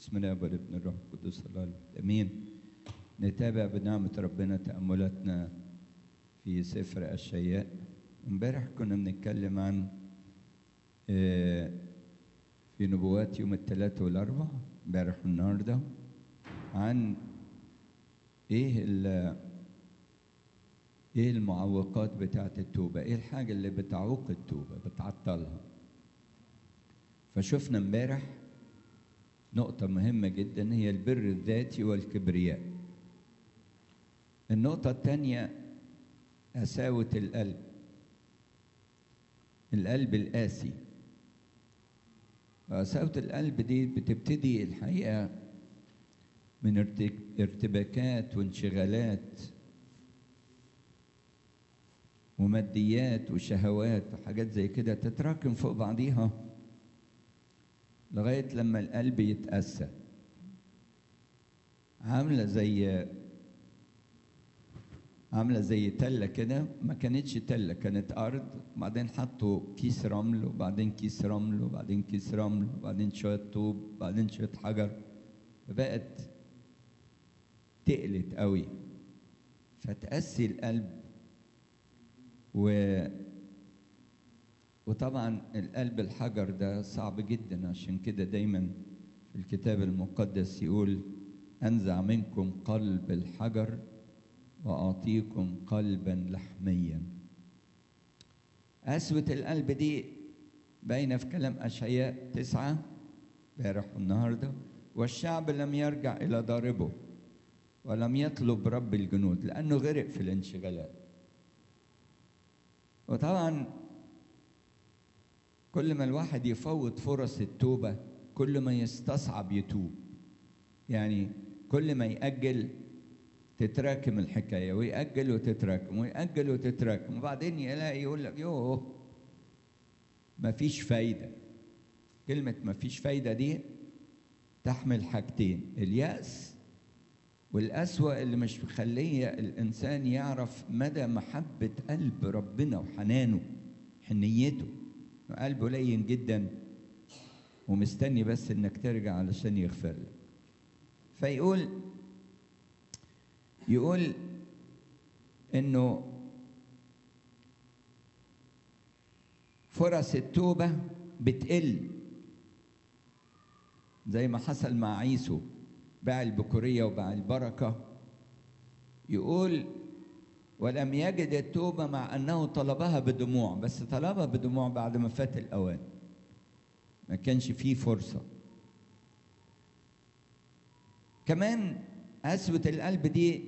بسم الله والابن الروح القدس الله الواحد. امين نتابع بنعمه ربنا تاملاتنا في سفر اشعياء امبارح كنا بنتكلم عن آه، في نبوات يوم الثلاثاء والاربع امبارح والنهارده عن ايه ال- ايه المعوقات بتاعه التوبه ايه الحاجه اللي بتعوق التوبه بتعطلها فشفنا امبارح نقطة مهمة جدا هي البر الذاتي والكبرياء. النقطة الثانية قساوة القلب. القلب القاسي. قساوة القلب دي بتبتدي الحقيقة من ارتك- ارتباكات وانشغالات وماديات وشهوات وحاجات زي كده تتراكم فوق بعضيها لغاية لما القلب يتأسى عاملة زي عاملة زي تلة كده ما كانتش تلة كانت أرض وبعدين حطوا كيس رمل وبعدين كيس رمل وبعدين كيس رمل وبعدين شوية طوب وبعدين شوية حجر فبقت تقلت قوي فتأسي القلب و وطبعا القلب الحجر ده صعب جدا عشان كده دايما في الكتاب المقدس يقول انزع منكم قلب الحجر واعطيكم قلبا لحميا قسوة القلب دي باينة في كلام أشعياء تسعة امبارح والنهاردة والشعب لم يرجع إلى ضاربه ولم يطلب رب الجنود لأنه غرق في الانشغالات وطبعا كل ما الواحد يفوت فرص التوبة كل ما يستصعب يتوب يعني كل ما يأجل تتراكم الحكاية ويأجل وتتراكم ويأجل وتتراكم وبعدين يلاقي يقول لك يوه مفيش فايدة كلمة مفيش فايدة دي تحمل حاجتين اليأس والأسوأ اللي مش مخلية الإنسان يعرف مدى محبة قلب ربنا وحنانه حنيته قلبه لين جدا ومستني بس انك ترجع علشان يغفر لك فيقول يقول انه فرص التوبة بتقل زي ما حصل مع عيسو باع البكورية وباع البركة يقول ولم يجد التوبة مع أنه طلبها بدموع بس طلبها بدموع بعد ما فات الأوان ما كانش فيه فرصة كمان قسوة القلب دي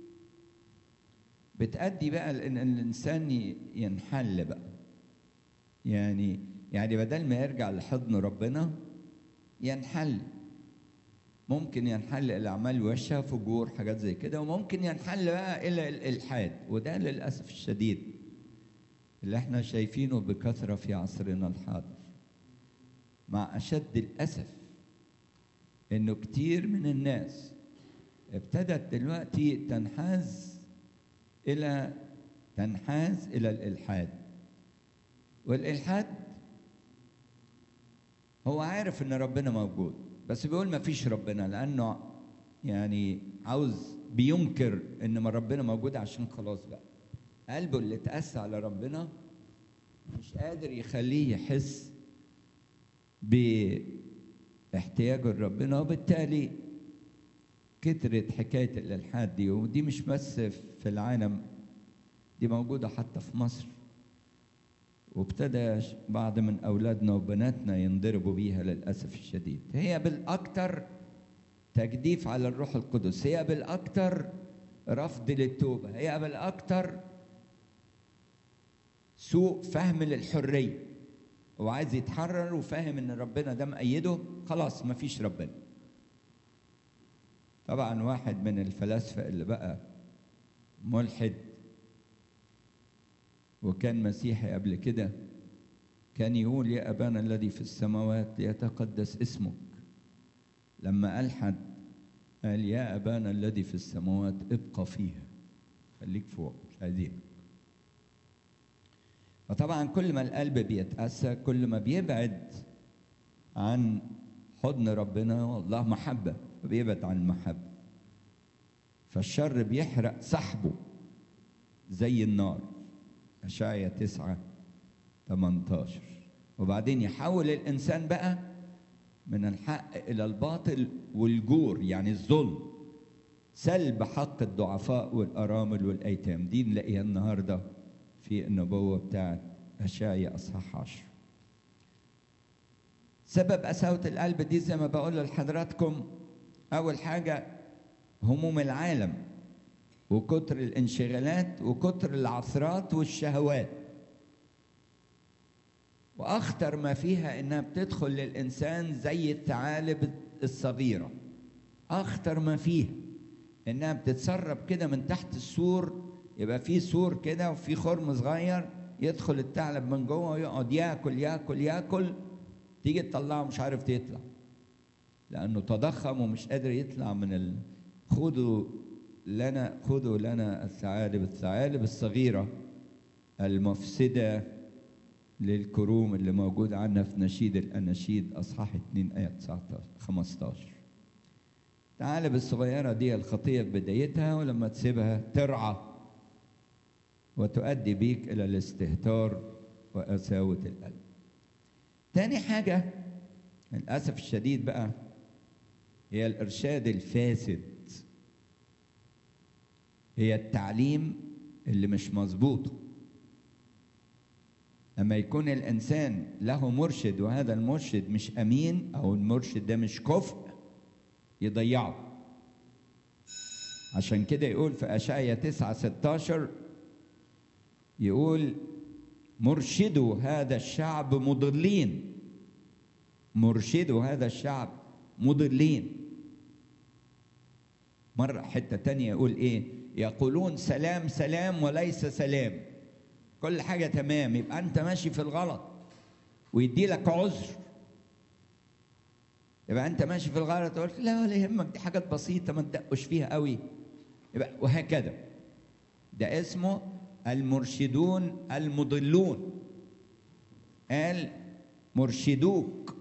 بتأدي بقى لأن الإنسان ي- ينحل بقى يعني يعني بدل ما يرجع لحضن ربنا ينحل ممكن ينحل إلى أعمال وحشة فجور حاجات زي كده وممكن ينحل بقى إلى الإلحاد وده للأسف الشديد اللي احنا شايفينه بكثرة في عصرنا الحاضر مع أشد الأسف إنه كتير من الناس ابتدت دلوقتي تنحاز إلى تنحاز إلى الإلحاد والإلحاد هو عارف إن ربنا موجود بس بيقول ما فيش ربنا لأنه يعني عاوز بينكر إن ما ربنا موجود عشان خلاص بقى قلبه اللي اتأسى على ربنا مش قادر يخليه يحس باحتياجه لربنا وبالتالي كترت حكاية الإلحاد دي ودي مش بس في العالم دي موجودة حتى في مصر وابتدى بعض من أولادنا وبناتنا ينضربوا بيها للأسف الشديد هي بالأكثر تجديف على الروح القدس هي بالأكثر رفض للتوبة هي بالأكثر سوء فهم للحرية هو عايز يتحرر وفاهم ان ربنا ده مأيده خلاص مفيش ربنا طبعا واحد من الفلاسفة اللي بقى ملحد وكان مسيحي قبل كده كان يقول يا أبانا الذي في السماوات ليتقدس اسمك لما ألحد قال يا أبانا الذي في السماوات ابقى فيها خليك فوق مش عايزينك فطبعا كل ما القلب بيتأسى كل ما بيبعد عن حضن ربنا والله محبة فبيبعد عن المحبة فالشر بيحرق صاحبه زي النار أشعية تسعة 18 وبعدين يحول الإنسان بقى من الحق إلى الباطل والجور يعني الظلم سلب حق الضعفاء والأرامل والأيتام دي نلاقيها النهاردة في النبوة بتاعت أشعية أصحاح عشر سبب قساوة القلب دي زي ما بقول لحضراتكم أول حاجة هموم العالم وكتر الانشغالات وكتر العثرات والشهوات واخطر ما فيها انها بتدخل للانسان زي الثعالب الصغيره اخطر ما فيها انها بتتسرب كده من تحت السور يبقى في سور كده وفي خرم صغير يدخل الثعلب من جوه ويقعد ياكل ياكل ياكل تيجي تطلعه مش عارف يطلع لانه تضخم ومش قادر يطلع من ال... خدوا لنا خذوا لنا الثعالب الثعالب الصغيرة المفسدة للكروم اللي موجود عندنا في نشيد الأناشيد أصحاح 2 آية 19 15 الثعالب الصغيرة دي الخطية في بدايتها ولما تسيبها ترعى وتؤدي بيك إلى الاستهتار وقساوة القلب تاني حاجة للأسف الشديد بقى هي الإرشاد الفاسد هي التعليم اللي مش مظبوط لما يكون الانسان له مرشد وهذا المرشد مش امين او المرشد ده مش كفء يضيعه عشان كده يقول في اشعيا 9 16 يقول مرشدوا هذا الشعب مضلين مرشدوا هذا الشعب مضلين مرة حتة تانية يقول ايه يقولون سلام سلام وليس سلام كل حاجة تمام يبقى أنت ماشي في الغلط ويدي لك عذر يبقى أنت ماشي في الغلط تقول لا ولا يهمك دي حاجات بسيطة ما تدقش فيها قوي يبقى وهكذا ده اسمه المرشدون المضلون قال مرشدوك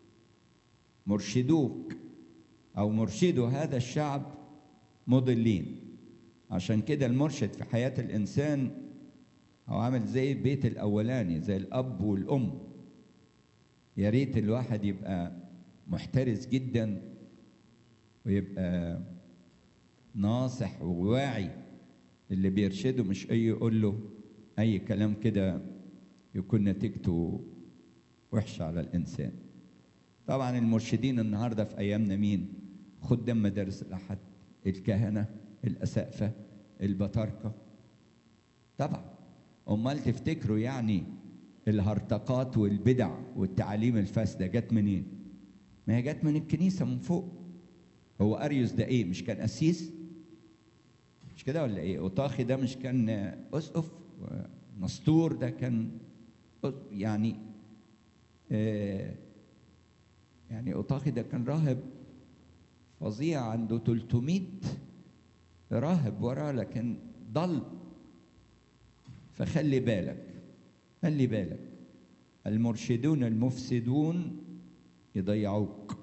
مرشدوك أو مرشدوا هذا الشعب مضلين عشان كده المرشد في حياة الإنسان هو عامل زي البيت الأولاني زي الأب والأم يا ريت الواحد يبقى محترس جدا ويبقى ناصح وواعي اللي بيرشده مش أي يقول له أي كلام كده يكون نتيجته وحشة على الإنسان طبعا المرشدين النهارده في أيامنا مين؟ خدام مدارس الأحد الكهنة الأسقفة البطاركة طبعا أمال تفتكروا يعني الهرطقات والبدع والتعاليم الفاسدة جت منين؟ ما هي جت من الكنيسة من فوق هو أريوس ده إيه؟ مش كان قسيس؟ مش كده ولا إيه؟ أوطاخي ده مش كان أسقف؟ نسطور ده كان يعني آه يعني أوطاخي ده كان راهب فظيع عنده 300 راهب وراه لكن ضل فخلي بالك خلي بالك المرشدون المفسدون يضيعوك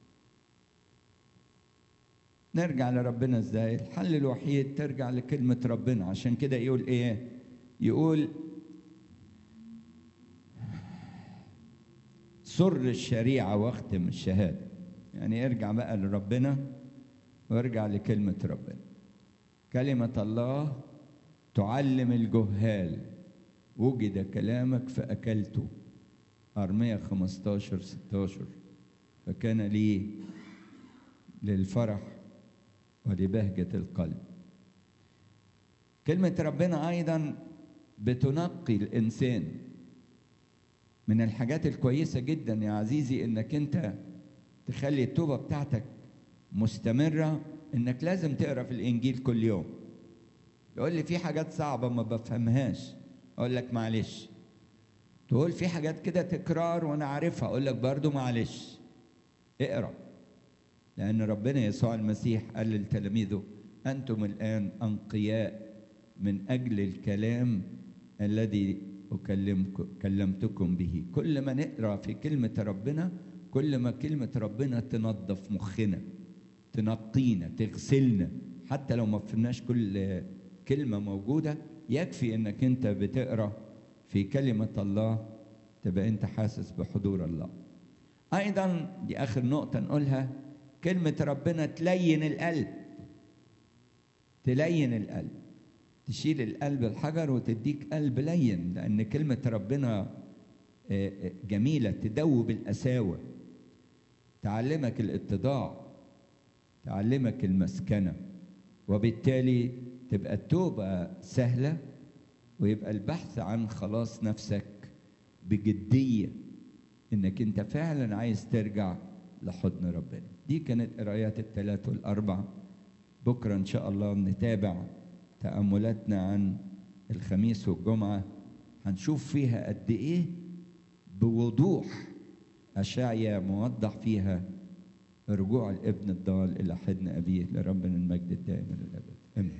نرجع لربنا ازاي الحل الوحيد ترجع لكلمة ربنا عشان كده يقول ايه يقول سر الشريعة واختم الشهادة يعني ارجع بقى لربنا وارجع لكلمة ربنا كلمة الله تعلم الجهال وجد كلامك فأكلته أرمية 15 16 فكان لي للفرح ولبهجة القلب كلمة ربنا أيضا بتنقي الإنسان من الحاجات الكويسة جدا يا عزيزي إنك أنت تخلي التوبة بتاعتك مستمرة إنك لازم تقرأ في الإنجيل كل يوم يقول لي في حاجات صعبة ما بفهمهاش أقول لك معلش تقول في حاجات كده تكرار وأنا عارفها أقول لك برضو معلش اقرأ لأن ربنا يسوع المسيح قال لتلاميذه أنتم الآن أنقياء من أجل الكلام الذي أكلمكم كلمتكم به كل ما نقرأ في كلمة ربنا كل ما كلمة ربنا تنظف مخنا تنقينا تغسلنا حتى لو ما فهمناش كل كلمة موجودة يكفي انك انت بتقرا في كلمة الله تبقى انت حاسس بحضور الله ايضا دي اخر نقطة نقولها كلمة ربنا تلين القلب تلين القلب تشيل القلب الحجر وتديك قلب لين لان كلمة ربنا جميلة تدوب القساوة تعلمك الاتضاع تعلمك المسكنة وبالتالي تبقى التوبة سهلة ويبقى البحث عن خلاص نفسك بجدية انك انت فعلا عايز ترجع لحضن ربنا دي كانت قرايات الثلاث والاربع بكرة ان شاء الله نتابع تأملاتنا عن الخميس والجمعة هنشوف فيها قد ايه بوضوح أشعيا موضح فيها رجوع الابن الضال إلى حضن أبيه لربنا المجد الدائم إلى الأبد آمين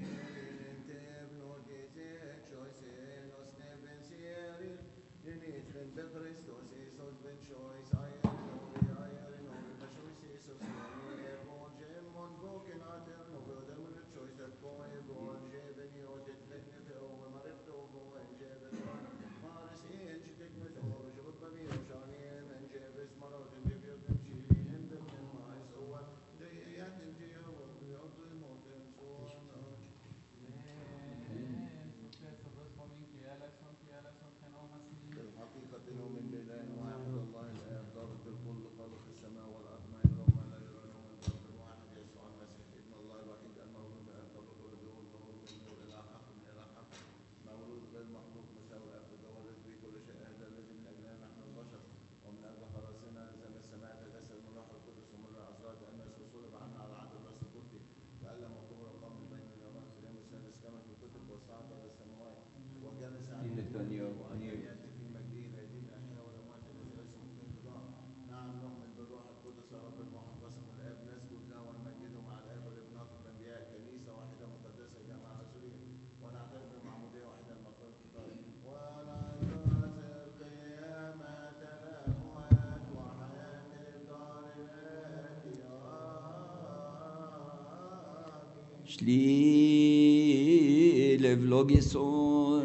Schlile vlogison.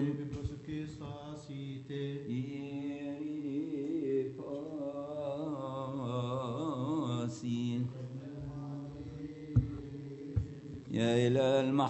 يا إلى المحب